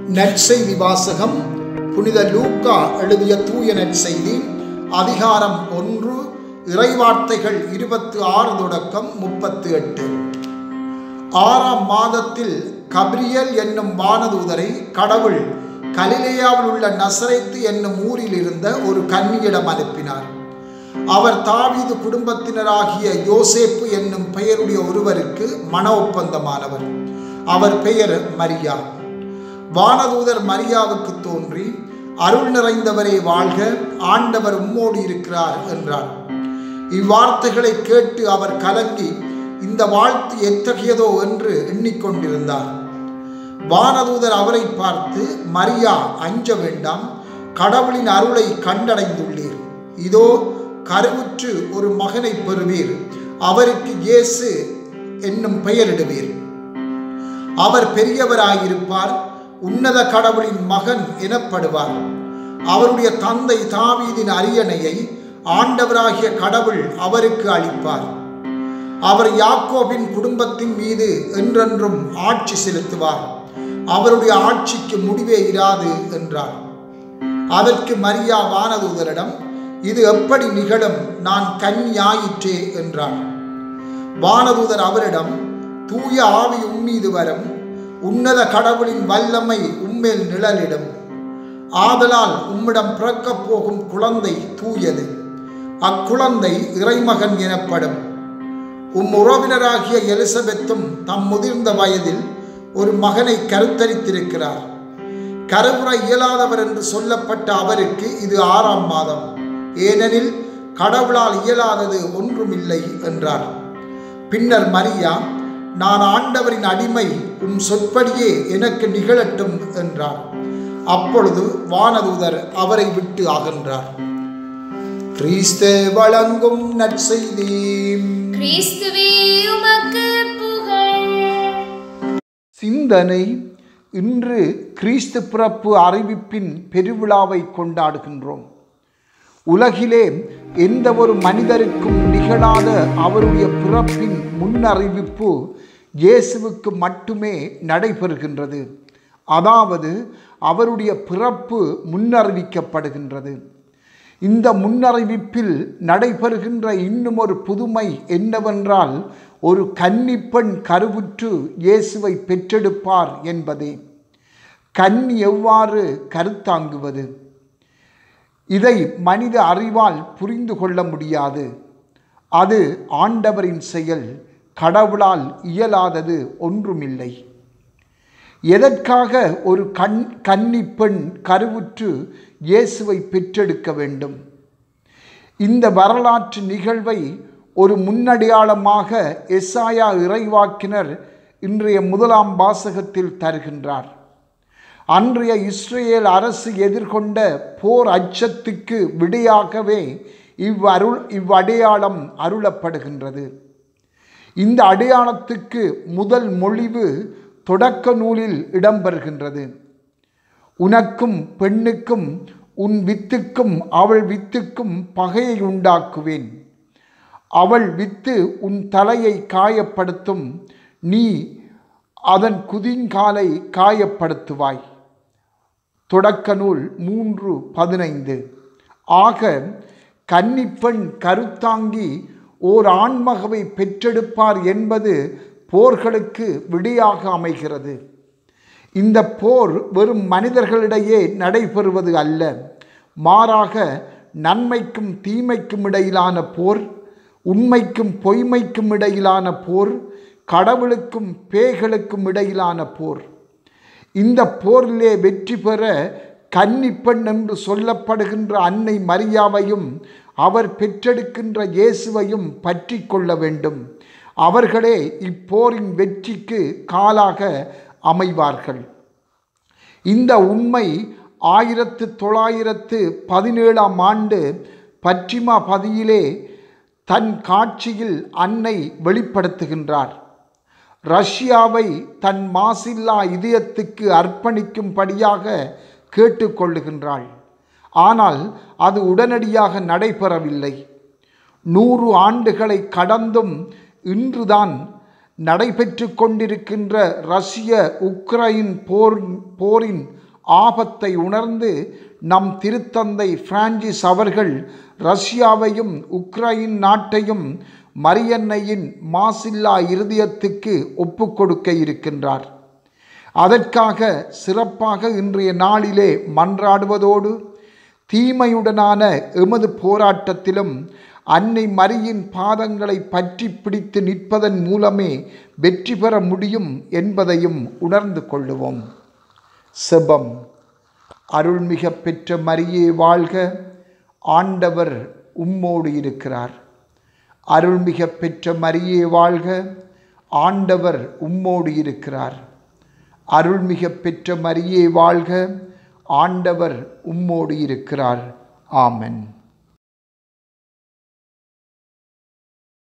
நற்செய்தி வாசகம் புனித லூக்கா எழுதிய தூய நற்செய்தி அதிகாரம் ஒன்று இறைவார்த்தைகள் இருபத்து ஆறு தொடக்கம் முப்பத்து எட்டு ஆறாம் மாதத்தில் கப்ரியல் என்னும் வானதூதரை கடவுள் கலிலேயாவில் உள்ள நசரைத்து என்னும் ஊரில் இருந்த ஒரு கன்னியிடம் அனுப்பினார் அவர் தாவீது குடும்பத்தினராகிய யோசேப்பு என்னும் பெயருடைய ஒருவருக்கு மன ஒப்பந்தமானவர் அவர் பெயர் மரியா வானதூதர் மரியாவுக்கு தோன்றி அருள் நிறைந்தவரே வாழ்க ஆண்டவர் உம்மோடு இருக்கிறார் என்றார் இவ்வார்த்தைகளை கேட்டு அவர் கலங்கி இந்த வாழ்த்து எத்தகையதோ என்று எண்ணிக்கொண்டிருந்தார் வானதூதர் அவரை பார்த்து மரியா அஞ்ச வேண்டாம் கடவுளின் அருளை கண்டடைந்துள்ளீர் இதோ கருவுற்று ஒரு மகனை பெறுவீர் அவருக்கு இயேசு என்னும் பெயரிடுவீர் அவர் பெரியவராயிருப்பார் உன்னத கடவுளின் மகன் எனப்படுவார் அவருடைய தந்தை தாவீதின் அரியணையை ஆண்டவராகிய கடவுள் அவருக்கு அளிப்பார் அவர் யாக்கோபின் குடும்பத்தின் மீது என்றென்றும் ஆட்சி செலுத்துவார் அவருடைய ஆட்சிக்கு முடிவே இராது என்றார் அதற்கு மரியா வானதூதரிடம் இது எப்படி நிகழும் நான் கன்னியாயிற்றே என்றார் வானதூதர் அவரிடம் தூய ஆவி உம்மீது வரும் உன்னத கடவுளின் வல்லமை உம்மேல் நிழலிடும் ஆதலால் உம்மிடம் பிறக்கப் போகும் குழந்தை தூயது அக்குழந்தை இறைமகன் எனப்படும் உம் உறவினராகிய எலிசபெத்தும் தம் முதிர்ந்த வயதில் ஒரு மகனை கருத்தரித்திருக்கிறார் கருவுற இயலாதவர் என்று சொல்லப்பட்ட அவருக்கு இது ஆறாம் மாதம் ஏனெனில் கடவுளால் இயலாதது ஒன்றுமில்லை என்றார் பின்னர் மரியா நான் ஆண்டவரின் அடிமை உம் சொற்படியே எனக்கு நிகழட்டும் என்றார் அப்பொழுது வானதூதர் அவரை விட்டு அகன்றார் கிறிஸ்து வழங்கும் நற்செய்தி கிறிஸ்துவே உமக்கு புகழ் சிந்தனை இன்று கிறிஸ்து பிறப்பு அறிவிப்பின் பெருவிழாவை கொண்டாடுகின்றோம் உலகிலே எந்த ஒரு மனிதருக்கும் நிகழாத அவருடைய பிறப்பின் முன்னறிவிப்பு இயேசுவுக்கு மட்டுமே நடைபெறுகின்றது அதாவது அவருடைய பிறப்பு முன்னறிவிக்கப்படுகின்றது இந்த முன்னறிவிப்பில் நடைபெறுகின்ற இன்னும் ஒரு புதுமை என்னவென்றால் ஒரு கன்னிப்பெண் கருவுற்று இயேசுவை பெற்றெடுப்பார் என்பதே கன்னி எவ்வாறு கருத்தாங்குவது இதை மனித அறிவால் புரிந்து கொள்ள முடியாது அது ஆண்டவரின் செயல் கடவுளால் இயலாதது ஒன்றுமில்லை எதற்காக ஒரு கண் கன்னி பெண் கருவுற்று இயேசுவை பெற்றெடுக்க வேண்டும் இந்த வரலாற்று நிகழ்வை ஒரு முன்னடையாளமாக எஸ்ஆயா இறைவாக்கினர் இன்றைய முதலாம் வாசகத்தில் தருகின்றார் அன்றைய இஸ்ரேல் அரசு எதிர்கொண்ட போர் அச்சத்துக்கு விடையாகவே இவ்வருள் இவ்வடையாளம் அருளப்படுகின்றது இந்த அடையாளத்துக்கு முதல் மொழிவு தொடக்க நூலில் இடம்பெறுகின்றது உனக்கும் பெண்ணுக்கும் உன் வித்துக்கும் அவள் வித்துக்கும் பகையை உண்டாக்குவேன் அவள் வித்து உன் தலையை காயப்படுத்தும் நீ அதன் குதிங்காலை காயப்படுத்துவாய் தொடக்க நூல் மூன்று பதினைந்து ஆக கன்னிப்பெண் கருத்தாங்கி ஓர் ஆண்மகவை பெற்றெடுப்பார் என்பது போர்களுக்கு விடியாக அமைகிறது இந்த போர் வெறும் மனிதர்களிடையே நடைபெறுவது அல்ல மாறாக நன்மைக்கும் தீமைக்கும் இடையிலான போர் உண்மைக்கும் பொய்மைக்கும் இடையிலான போர் கடவுளுக்கும் பேய்களுக்கும் இடையிலான போர் இந்த போரிலே வெற்றி பெற கன்னிப்பெண் என்று சொல்லப்படுகின்ற அன்னை மரியாவையும் அவர் பெற்றெடுக்கின்ற இயேசுவையும் பற்றி கொள்ள வேண்டும் அவர்களே இப்போரின் வெற்றிக்கு காலாக அமைவார்கள் இந்த உண்மை ஆயிரத்து தொள்ளாயிரத்து பதினேழாம் ஆண்டு பற்றிமா பதியிலே தன் காட்சியில் அன்னை வெளிப்படுத்துகின்றார் ரஷ்யாவை தன் மாசில்லா இதயத்துக்கு அர்ப்பணிக்கும்படியாக கேட்டுக்கொள்ளுகின்றாள் ஆனால் அது உடனடியாக நடைபெறவில்லை நூறு ஆண்டுகளை கடந்தும் இன்றுதான் நடைபெற்று கொண்டிருக்கின்ற ரஷ்ய உக்ரைன் போர் போரின் ஆபத்தை உணர்ந்து நம் திருத்தந்தை பிரான்சிஸ் அவர்கள் ரஷ்யாவையும் உக்ரைன் நாட்டையும் மரியன்னையின் மாசில்லா இருதயத்துக்கு ஒப்புக் கொடுக்க இருக்கின்றார் அதற்காக சிறப்பாக இன்றைய நாளிலே மன்றாடுவதோடு தீமையுடனான எமது போராட்டத்திலும் அன்னை மரியின் பாதங்களை பற்றி பிடித்து நிற்பதன் மூலமே வெற்றி பெற முடியும் என்பதையும் உணர்ந்து கொள்ளுவோம் செபம் அருள்மிக பெற்ற மரியே வாழ்க ஆண்டவர் உம்மோடு இருக்கிறார் அருள்மிக பெற்ற மரியே வாழ்க ஆண்டவர் உம்மோடு இருக்கிறார் அருள்மிக பெற்ற மரியே வாழ்க ஆண்டவர் உம்மோடு இருக்கிறார் ஆமென்